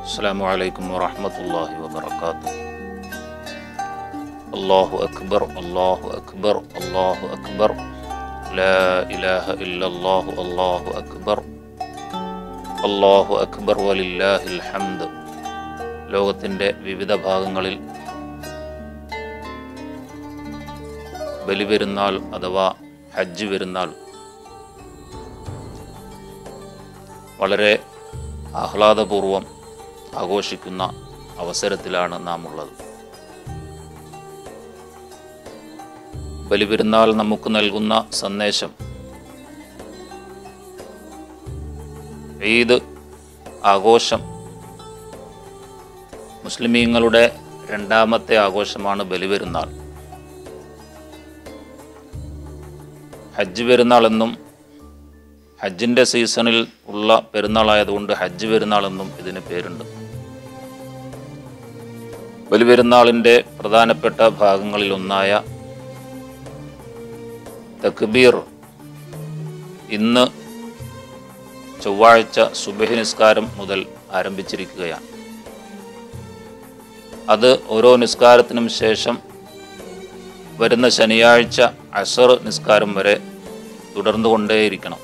السلام عليكم ورحمة الله وبركاته الله أكبر الله أكبر الله أكبر لا إله إلا الله الله أكبر الله أكبر ولله الحمد ലോകത്തിൻ്റെ വിവിധ ഭാഗങ്ങളിൽ ബലിപെരുന്നാൾ അഥവാ ഹജ്ജ് പെരുന്നാൾ വളരെ ആഹ്ലാദപൂർവം ആഘോഷിക്കുന്ന അവസരത്തിലാണ് നാം ഉള്ളത് ബലിപെരുന്നാൾ നമുക്ക് നൽകുന്ന സന്ദേശം ഈദ് ആഘോഷം മുസ്ലിമീങ്ങളുടെ രണ്ടാമത്തെ ആഘോഷമാണ് ബലിപെരുന്നാൾ ഹജ്ജ് പെരുന്നാൾ എന്നും ഹജ്ജിൻ്റെ സീസണിൽ ഉള്ള പെരുന്നാളായതുകൊണ്ട് ഹജ്ജ് പെരുന്നാൾ എന്നും ഇതിന് പേരുണ്ട് ബലിപെരുന്നാളിൻ്റെ പ്രധാനപ്പെട്ട ഭാഗങ്ങളിൽ ഒന്നായ തക്ബീർ ഇന്ന് ചൊവ്വാഴ്ച സുബഹി നിസ്കാരം മുതൽ ആരംഭിച്ചിരിക്കുകയാണ് അത് ഓരോ നിസ്കാരത്തിനും ശേഷം വരുന്ന ശനിയാഴ്ച അസർ നിസ്കാരം വരെ തുടർന്നുകൊണ്ടേയിരിക്കണം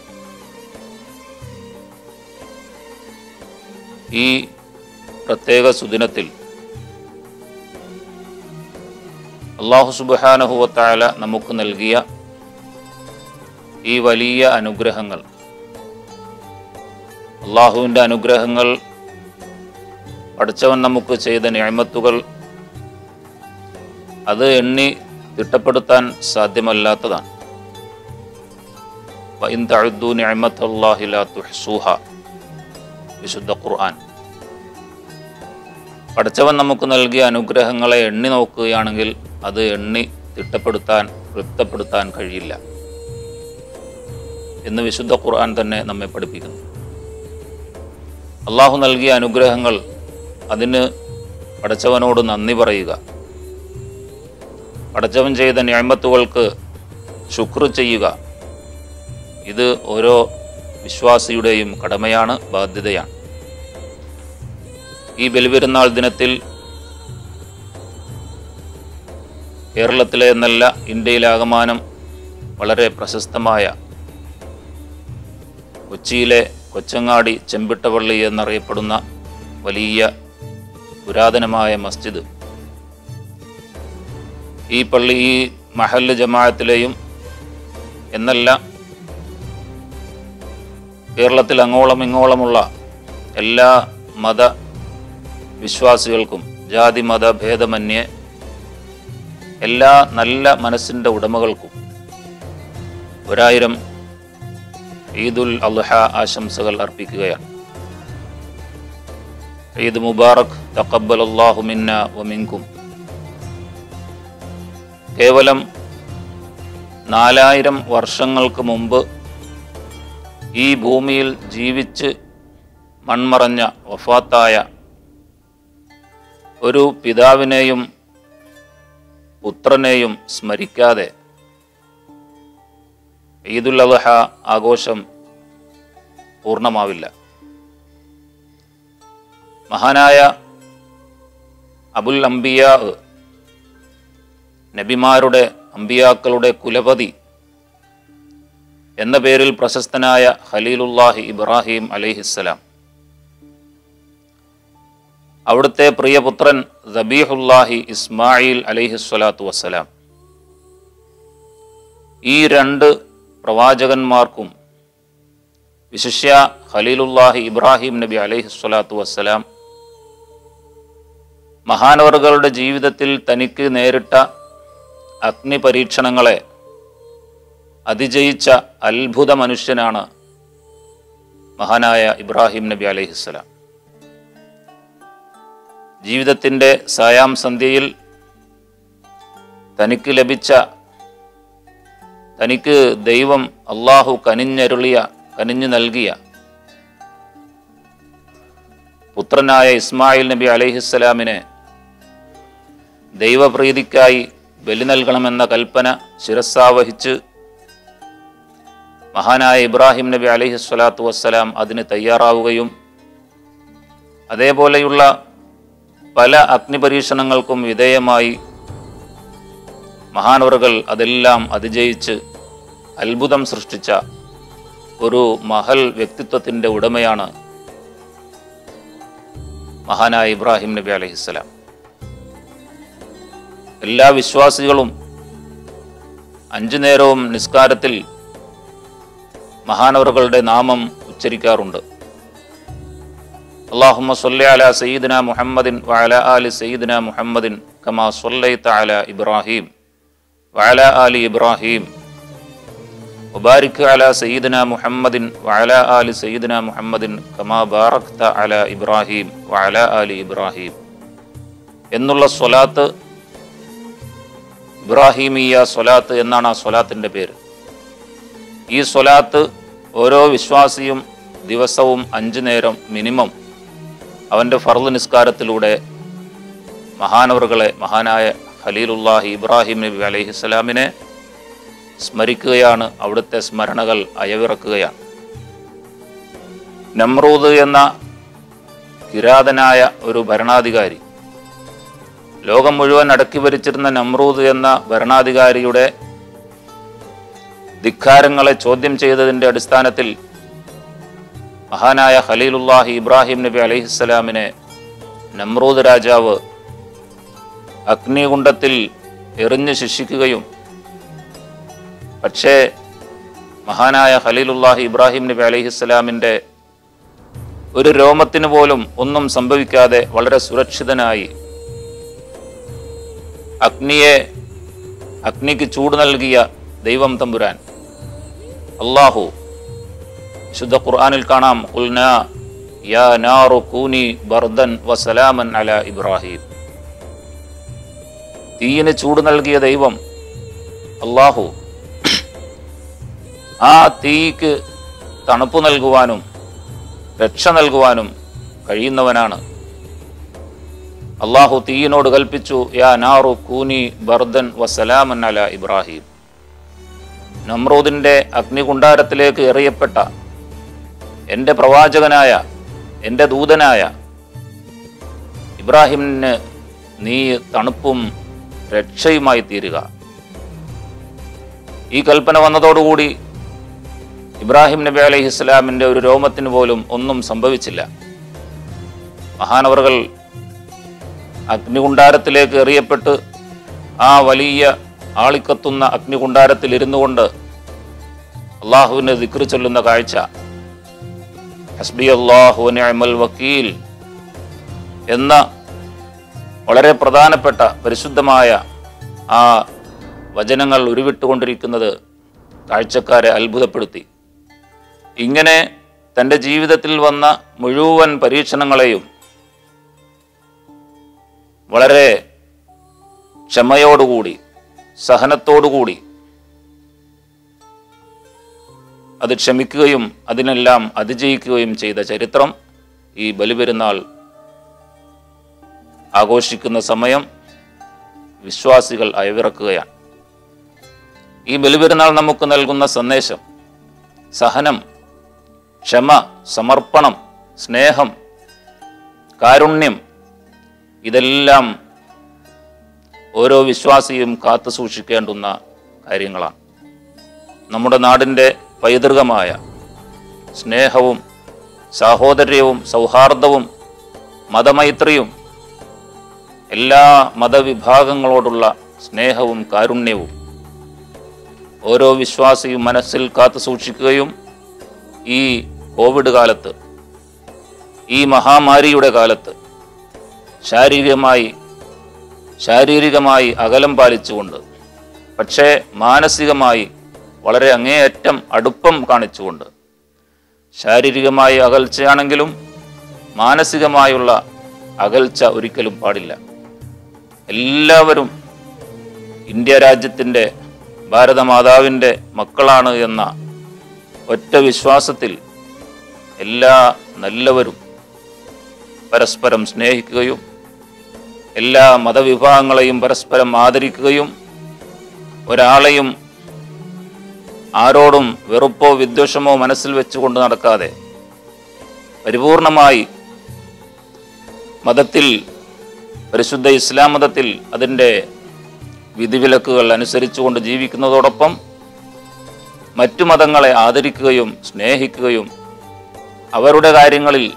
ഈ പ്രത്യേക സുദിനത്തിൽ അള്ളാഹു സുബാനഹുവത്തായ നമുക്ക് നൽകിയ ഈ വലിയ അനുഗ്രഹങ്ങൾ അള്ളാഹുവിൻ്റെ അനുഗ്രഹങ്ങൾ പഠിച്ചവൻ നമുക്ക് ചെയ്ത ഞാമത്തുകൾ അത് എണ്ണി തിട്ടപ്പെടുത്താൻ സാധ്യമല്ലാത്തതാണ് വഇൻ തഅദ്ദു നിഅമത്തല്ലാഹി ലാ തുഹ്സൂഹ വിശുദ്ധ ഖുർആൻ പഠിച്ചവൻ നമുക്ക് നൽകിയ അനുഗ്രഹങ്ങളെ എണ്ണി നോക്കുകയാണെങ്കിൽ അത് എണ്ണി തിട്ടപ്പെടുത്താൻ തൃപ്തപ്പെടുത്താൻ കഴിയില്ല എന്ന് വിശുദ്ധ ഖുർആൻ തന്നെ നമ്മെ പഠിപ്പിക്കുന്നു അള്ളാഹു നൽകിയ അനുഗ്രഹങ്ങൾ അതിന് പടച്ചവനോട് നന്ദി പറയുക പടച്ചവൻ ചെയ്ത ഞാമത്തുകൾക്ക് ശുക്ർ ചെയ്യുക ഇത് ഓരോ വിശ്വാസിയുടെയും കടമയാണ് ബാധ്യതയാണ് ഈ ബലിപെരുന്നാൾ ദിനത്തിൽ കേരളത്തിലെ എന്നല്ല ഇന്ത്യയിലാകമാനം വളരെ പ്രശസ്തമായ കൊച്ചിയിലെ കൊച്ചങ്ങാടി ചെമ്പിട്ടപള്ളി എന്നറിയപ്പെടുന്ന വലിയ പുരാതനമായ മസ്ജിദ് ഈ പള്ളി ഈ മഹല്ല് ജമാഅത്തിലെയും എന്നല്ല കേരളത്തിൽ അങ്ങോളം ഇങ്ങോളമുള്ള എല്ലാ മത വിശ്വാസികൾക്കും ജാതി മത ഭേദമന്യേ എല്ലാ നല്ല മനസ്സിൻ്റെ ഉടമകൾക്കും ഒരായിരം ഈദുൽ അൽഹ ആശംസകൾ അർപ്പിക്കുകയാണ് ഈദ് മുബാറക് തക്കബൽ അള്ളാഹു മിന്ന വമിൻകും കേവലം നാലായിരം വർഷങ്ങൾക്ക് മുമ്പ് ഈ ഭൂമിയിൽ ജീവിച്ച് മൺമറഞ്ഞ വഫാത്തായ ഒരു പിതാവിനെയും പുത്രനെയും സ്മരിക്കാതെ ഈദുൽ അദ്ഹ ആഘോഷം പൂർണ്ണമാവില്ല മഹാനായ അബുൽ അംബിയ നബിമാരുടെ അമ്പിയാക്കളുടെ കുലപതി എന്ന പേരിൽ പ്രശസ്തനായ ഖലീലുല്ലാഹി ഇബ്രാഹിം അലൈഹിസ്സലാം അവിടുത്തെ പ്രിയപുത്രൻ സബീഹുല്ലാഹി ഇസ്മായിൽ അലൈഹിസ്വലാത്തു വസ്സലാം ഈ രണ്ട് പ്രവാചകന്മാർക്കും വിശിഷ്യ ഖലീലുല്ലാഹി ഇബ്രാഹിം നബി അലൈഹിസ്വലാത്തു വസ്സലാം മഹാനവറുകളുടെ ജീവിതത്തിൽ തനിക്ക് നേരിട്ട അഗ്നി പരീക്ഷണങ്ങളെ അതിജയിച്ച അത്ഭുത മനുഷ്യനാണ് മഹാനായ ഇബ്രാഹിം നബി അലൈഹിസ്സലാം ജീവിതത്തിൻ്റെ സായാം സന്ധ്യയിൽ തനിക്ക് ലഭിച്ച തനിക്ക് ദൈവം അള്ളാഹു കനിഞ്ഞരുളിയ കനിഞ്ഞു നൽകിയ പുത്രനായ ഇസ്മായിൽ നബി അലൈഹിസ്സലാമിനെ ദൈവപ്രീതിക്കായി ബലി നൽകണമെന്ന കൽപ്പന ശിരസാവഹിച്ച് മഹാനായ ഇബ്രാഹിം നബി അലൈഹി സ്വലാത്തു വസ്സലാം അതിന് തയ്യാറാവുകയും അതേപോലെയുള്ള പല അഗ്നിപരീക്ഷണങ്ങൾക്കും വിധേയമായി മഹാനവറുകൾ അതെല്ലാം അതിജയിച്ച് അത്ഭുതം സൃഷ്ടിച്ച ഒരു മഹൽ വ്യക്തിത്വത്തിൻ്റെ ഉടമയാണ് മഹാനായ ഇബ്രാഹിം നബി അലഹിസ്സലാം എല്ലാ വിശ്വാസികളും അഞ്ചു നേരവും നിസ്കാരത്തിൽ മഹാനവറുകളുടെ നാമം ഉച്ചരിക്കാറുണ്ട് അള്ളാഹുമ്മ സൊല്ല അല സയ്യിദ്ന മുഹമ്മദിൻ വഅല ആലി സയ്യിദ്ന മുഹമ്മദിൻ കമാ സൊല്ലൈത്ത അല ഇബ്രാഹിം വഅല ആലി ഇബ്രാഹിം وبارك على سيدنا محمد وعلى آل سيدنا محمد كما باركت على إبراهيم وعلى آل إبراهيم എന്നുള്ള സ്വലാത്ത് ഇബ്രാഹിമിയ സ്വലാത്ത് എന്നാണ് ആ സ്വലാത്തിൻ്റെ പേര് ഈ സ്വലാത്ത് ഓരോ വിശ്വാസിയും ദിവസവും അഞ്ചു നേരം മിനിമം അവൻ്റെ ഫർദ് നിസ്കാരത്തിലൂടെ മഹാനവറുകളെ മഹാനായ ഖലീലുല്ലാഹി ഇബ്രാഹിം നബി അലൈഹിസ്സലാമിനെ സ്മരിക്കുകയാണ് അവിടുത്തെ സ്മരണകൾ അയവിറക്കുകയാണ് നമ്രൂദ് എന്ന കിരാതനായ ഒരു ഭരണാധികാരി ലോകം മുഴുവൻ അടക്കി ഭരിച്ചിരുന്ന നമ്രൂദ് എന്ന ഭരണാധികാരിയുടെ ധിക്കാരങ്ങളെ ചോദ്യം ചെയ്തതിൻ്റെ അടിസ്ഥാനത്തിൽ മഹാനായ ഖലീലുല്ലാഹി ഇബ്രാഹിം നബി അലൈഹിസ്സലാമിനെ നമ്രൂദ് രാജാവ് അഗ്നികുണ്ടത്തിൽ എറിഞ്ഞ് ശിക്ഷിക്കുകയും പക്ഷേ മഹാനായ ഖലീലുല്ലാഹി ഇബ്രാഹിം നബി അലൈഹിസ്സലാമിൻ്റെ ഒരു രോമത്തിന് പോലും ഒന്നും സംഭവിക്കാതെ വളരെ സുരക്ഷിതനായി അഗ്നിയെ അഗ്നിക്ക് ചൂട് നൽകിയ ദൈവം തമ്പുരാൻ അള്ളാഹു വിശുദ്ധ ഖുർആനിൽ കാണാം ഉൽന യാ നാറു കൂനി ബർദൻ വസലാമൻ അല ഇബ്രാഹിം തീയിന് ചൂട് നൽകിയ ദൈവം അള്ളാഹു ആ തീക്ക് തണുപ്പ് നൽകുവാനും രക്ഷ നൽകുവാനും കഴിയുന്നവനാണ് അള്ളാഹു തീയിനോട് കൽപ്പിച്ചു യാ നാറു കൂനി ബർദൻ വസലാമൻ അല ഇബ്രാഹിം നമ്രൂദിന്റെ അഗ്നികുണ്ടാരത്തിലേക്ക് എറിയപ്പെട്ട എൻ്റെ പ്രവാചകനായ എൻ്റെ ദൂതനായ ഇബ്രാഹിമിന് നീ തണുപ്പും രക്ഷയുമായി തീരുക ഈ കൽപ്പന വന്നതോടുകൂടി ഇബ്രാഹിം നബി അലൈഹി ഇസ്ലാമിൻ്റെ ഒരു രോമത്തിന് പോലും ഒന്നും സംഭവിച്ചില്ല മഹാനവറുകൾ അഗ്നികുണ്ടാരത്തിലേക്ക് എറിയപ്പെട്ട് ആ വലിയ ആളിക്കത്തുന്ന അഗ്നികുണ്ടാരത്തിൽ ഇരുന്നു കൊണ്ട് അള്ളാഹുവിനെ ദിക്ർ ചൊല്ലുന്ന കാഴ്ച ഹസ്ബി അള്ളാഹു നിഅമൽ വക്കീൽ എന്ന വളരെ പ്രധാനപ്പെട്ട പരിശുദ്ധമായ ആ വചനങ്ങൾ ഉരുവിട്ടുകൊണ്ടിരിക്കുന്നത് കാഴ്ചക്കാരെ അത്ഭുതപ്പെടുത്തി ഇങ്ങനെ തൻ്റെ ജീവിതത്തിൽ വന്ന മുഴുവൻ പരീക്ഷണങ്ങളെയും വളരെ ക്ഷമയോടുകൂടി സഹനത്തോടുകൂടി അത് ക്ഷമിക്കുകയും അതിനെല്ലാം അതിജയിക്കുകയും ചെയ്ത ചരിത്രം ഈ ബലിപെരുന്നാൾ ആഘോഷിക്കുന്ന സമയം വിശ്വാസികൾ അയവിറക്കുകയാണ് ഈ ബലിപെരുന്നാൾ നമുക്ക് നൽകുന്ന സന്ദേശം സഹനം ക്ഷമ സമർപ്പണം സ്നേഹം കാരുണ്യം ഇതെല്ലാം ഓരോ വിശ്വാസിയും കാത്തു സൂക്ഷിക്കേണ്ടുന്ന കാര്യങ്ങളാണ് നമ്മുടെ നാടിൻ്റെ പൈതൃകമായ സ്നേഹവും സാഹോദര്യവും സൗഹാർദ്ദവും മതമൈത്രിയും എല്ലാ മതവിഭാഗങ്ങളോടുള്ള സ്നേഹവും കാരുണ്യവും ഓരോ വിശ്വാസിയും മനസ്സിൽ കാത്തു സൂക്ഷിക്കുകയും ഈ കോവിഡ് കാലത്ത് ഈ മഹാമാരിയുടെ കാലത്ത് ശാരീരികമായി ശാരീരികമായി അകലം പാലിച്ചുകൊണ്ട് പക്ഷേ മാനസികമായി വളരെ അങ്ങേയറ്റം അടുപ്പം കാണിച്ചുകൊണ്ട് ശാരീരികമായി അകൽച്ചയാണെങ്കിലും മാനസികമായുള്ള അകൽച്ച ഒരിക്കലും പാടില്ല എല്ലാവരും ഇന്ത്യ രാജ്യത്തിൻ്റെ ഭാരതമാതാവിൻ്റെ മക്കളാണ് എന്ന ഒറ്റ വിശ്വാസത്തിൽ എല്ലാ നല്ലവരും പരസ്പരം സ്നേഹിക്കുകയും എല്ലാ മതവിഭാഗങ്ങളെയും പരസ്പരം ആദരിക്കുകയും ഒരാളെയും ആരോടും വെറുപ്പോ വിദ്വേഷമോ മനസ്സിൽ വെച്ചുകൊണ്ട് നടക്കാതെ പരിപൂർണമായി മതത്തിൽ പരിശുദ്ധ ഇസ്ലാം മതത്തിൽ അതിൻ്റെ വിധിവിലക്കുകൾ അനുസരിച്ചുകൊണ്ട് ജീവിക്കുന്നതോടൊപ്പം മറ്റു മതങ്ങളെ ആദരിക്കുകയും സ്നേഹിക്കുകയും അവരുടെ കാര്യങ്ങളിൽ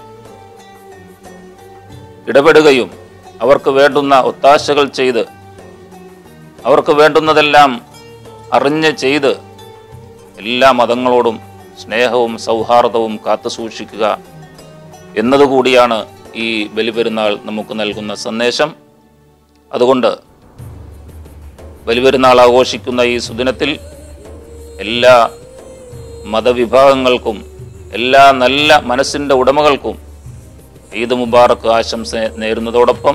ഇടപെടുകയും അവർക്ക് വേണ്ടുന്ന ഒത്താശകൾ ചെയ്ത് അവർക്ക് വേണ്ടുന്നതെല്ലാം അറിഞ്ഞ് ചെയ്ത് എല്ലാ മതങ്ങളോടും സ്നേഹവും സൗഹാർദ്ദവും കാത്തു സൂക്ഷിക്കുക എന്നതുകൂടിയാണ് ഈ ബലിപെരുന്നാൾ നമുക്ക് നൽകുന്ന സന്ദേശം അതുകൊണ്ട് ബലിപെരുന്നാൾ ആഘോഷിക്കുന്ന ഈ സുദിനത്തിൽ എല്ലാ മതവിഭാഗങ്ങൾക്കും എല്ലാ നല്ല മനസ്സിൻ്റെ ഉടമകൾക്കും ഈദ് മുബാറക്ക് ആശംസ നേരുന്നതോടൊപ്പം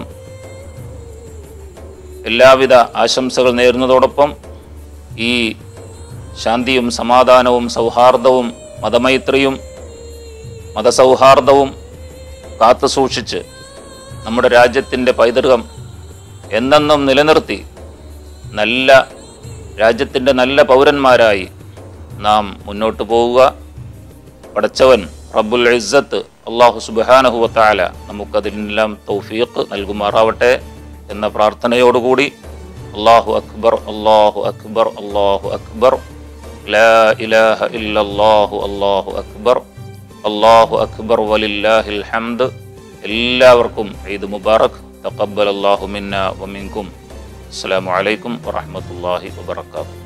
എല്ലാവിധ ആശംസകൾ നേരുന്നതോടൊപ്പം ഈ ശാന്തിയും സമാധാനവും സൗഹാർദ്ദവും മതമൈത്രിയും മതസൗഹാർദ്ദവും കാത്തു സൂക്ഷിച്ച് നമ്മുടെ രാജ്യത്തിൻ്റെ പൈതൃകം എന്നെന്നും നിലനിർത്തി നല്ല രാജ്യത്തിൻ്റെ നല്ല പൗരന്മാരായി നാം മുന്നോട്ട് പോവുക പടച്ചവൻ റബ്ബുൽ ഇസ്സത്ത് അള്ളാഹു സുബാനഹുവത്താല നമുക്കതിനെല്ലാം തൗഫീഖ് നൽകുമാറാവട്ടെ എന്ന പ്രാർത്ഥനയോടുകൂടി അള്ളാഹു അക്ബർ അള്ളാഹു അക്ബർ അള്ളാഹു അക്ബർ ലാ ഇലാഹ ഇല്ലല്ലാഹു അള്ളാഹു അക്ബർ അള്ളാഹു അക്ബർ വലില്ലാഹിൽ ഹംദ് എല്ലാവർക്കും ഈദ് മുബാറക് തഖബ്ബൽ അല്ലാഹു മിന്ന വമിൻകും അസ്സലാമു അലൈക്കും വറഹ്മത്തുള്ളാഹി വബറകാതുഹു